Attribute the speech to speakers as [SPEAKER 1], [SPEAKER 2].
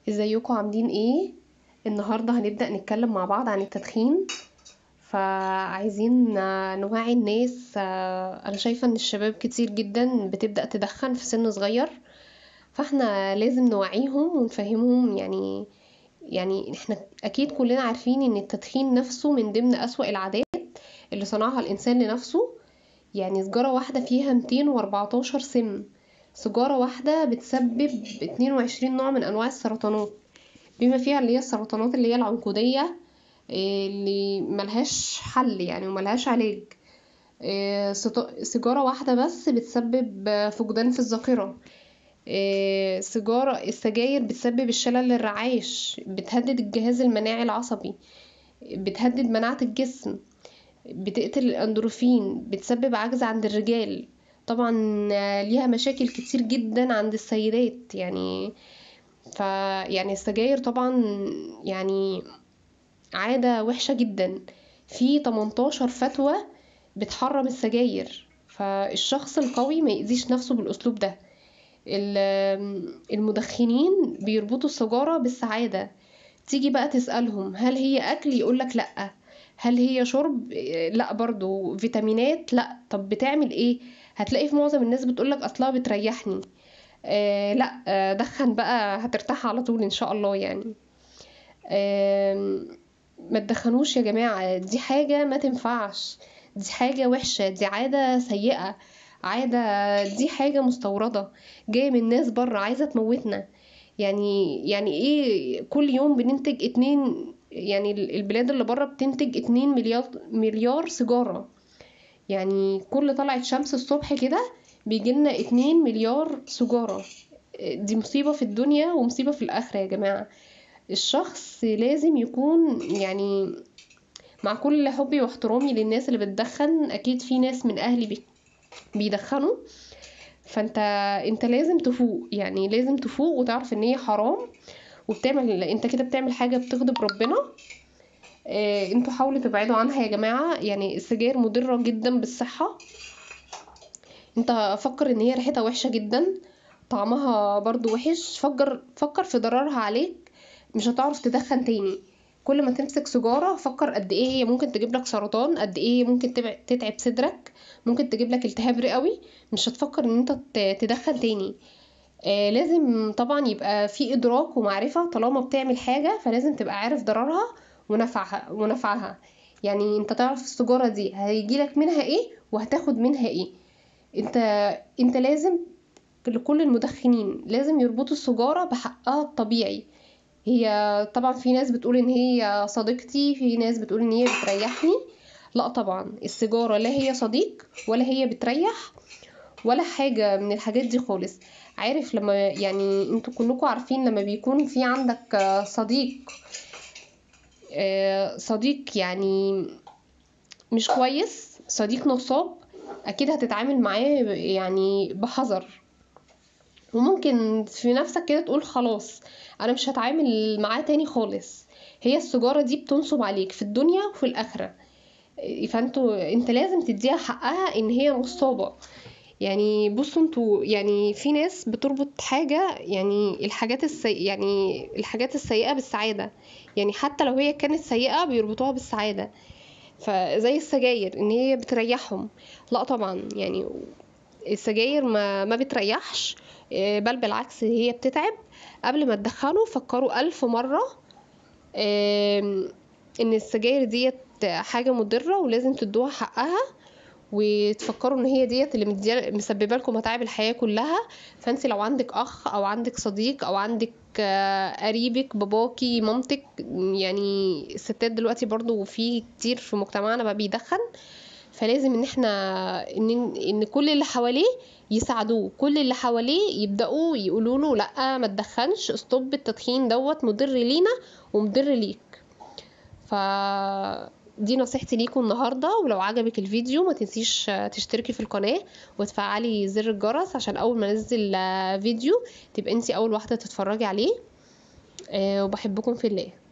[SPEAKER 1] ازيكم عاملين ايه النهارده هنبدأ نتكلم مع بعض عن التدخين فعايزين آه، نوعي الناس آه، انا شايفة ان الشباب كتير جدا بتبدأ تدخن في سن صغير فاحنا لازم نوعيهم ونفهمهم يعني يعني احنا اكيد كلنا عارفين ان التدخين نفسه من ضمن اسوأ العادات اللي صنعها الانسان لنفسه يعني سجارة واحدة فيها 214 سم سيجارة واحدة بتسبب 22 نوع من أنواع السرطانات بما فيها اللي هي السرطانات اللي هي العنقودية إيه، اللي ملهاش حل يعني وملهاش علاج إيه، سط- سيجارة واحدة بس بتسبب فقدان في الذاكرة إيه، سيجارة السجاير بتسبب الشلل الرعاش بتهدد الجهاز المناعي العصبي بتهدد مناعة الجسم بتقتل الأندروفين بتسبب عجز عند الرجال طبعا آه، ليها مشاكل كتير جدا عند السيدات يعني ف يعني السجاير طبعا يعني عادة وحشة جدا في 18 فتوى بتحرم السجاير فالشخص القوي ما يأذيش نفسه بالأسلوب ده ال- المدخنين بيربطوا السيجارة بالسعادة تيجي بقى تسألهم هل هي أكل يقولك لأ هل هي شرب إيه، لأ برضو فيتامينات لأ طب بتعمل ايه هتلاقي في معظم الناس بتقولك أصلها بتريحني آه لأ آه دخن بقى هترتاح على طول إن شاء الله يعني آم، ما تدخنوش يا جماعة دي حاجة ما تنفعش دي حاجة وحشة دي عادة سيئة عادة دي حاجة مستوردة جاية من ناس بره عايزة تموتنا يعني يعني ايه كل يوم بننتج اتنين يعني ال- البلاد اللي بره بتنتج اتنين مليار مليار سيجارة يعني كل طلعت شمس الصبح كده بيجيلنا اتنين مليار سيجارة دي مصيبة في الدنيا ومصيبة في الآخرة يا جماعة الشخص لازم يكون يعني مع كل حبي واحترامي للناس اللي بتدخن اكيد في ناس من اهلي بي- بيدخنوا فانت انت لازم تفوق يعني لازم تفوق وتعرف ان هي حرام وبتعمل انت كده بتعمل حاجة بتغضب ربنا آه، انتوا حاولوا تبعدوا عنها يا جماعة يعني السجاير مضرة جدا بالصحة انت فكر ان هي ريحتها وحشة جدا طعمها برضو وحش فكر فكر في ضررها عليك مش هتعرف تدخن تاني كل ما تمسك سيجارة فكر قد ايه هي ممكن تجيب لك سرطان قد ايه ممكن تبع- تتعب صدرك ممكن تجيب لك التهاب رئوي مش هتفكر ان انت ت- تدخن تاني آه لازم طبعا يبقى في ادراك ومعرفة طالما بتعمل حاجة فلازم تبقى عارف ضررها ونفعها ونفعها يعني انت تعرف السيجارة دي هيجيلك منها ايه وهتاخد منها ايه انت انت لازم لكل المدخنين لازم يربطوا السيجارة بحقها الطبيعي هي طبعا في ناس بتقول ان هي صديقتي في ناس بتقول ان هي بتريحني لا طبعا السيجارة لا هي صديق ولا هي بتريح ولا حاجة من الحاجات دي خالص عارف لما يعني انتوا كلكم عارفين لما بيكون في عندك آه، صديق آه، صديق يعني مش كويس صديق نصاب اكيد هتتعامل معاه يعني بحذر وممكن في نفسك كده تقول خلاص انا مش هتعامل معاه تاني خالص هي السيجارة دي بتنصب عليك في الدنيا وفي الآخرة فانتوا انت لازم تديها حقها ان هي نصابة يعني بصوا انتوا يعني في ناس بتربط حاجة يعني الحاجات السي... يعني الحاجات السيئة بالسعادة يعني حتى لو هي كانت سيئة بيربطوها بالسعادة فزي السجاير ان هي بتريحهم لا طبعا يعني السجاير ما ما بتريحش آه، بل بالعكس هي بتتعب قبل ما تدخنوا فكروا ألف مرة آم، ان السجاير ديت حاجة مضرة ولازم تدوها حقها وتفكروا ان هي ديت اللي مديا- مسببه لكم متاعب الحياه كلها فانت لو عندك اخ او عندك صديق او عندك آه، قريبك باباكي مامتك يعني الستات دلوقتي برضو في كتير في مجتمعنا بقى بيدخن فلازم ان احنا ان ان كل اللي حواليه يساعدوه كل اللي حواليه يبداوا يقولوا له لا ما تدخنش استوب التدخين دوت مضر لينا ومضر ليك ف دي نصيحتي ليكم النهاردة ولو عجبك الفيديو ما تنسيش تشتركي في القناة وتفعلي زر الجرس عشان اول ما انزل فيديو تبقى انتي اول واحدة تتفرجي عليه آه، وبحبكم في الله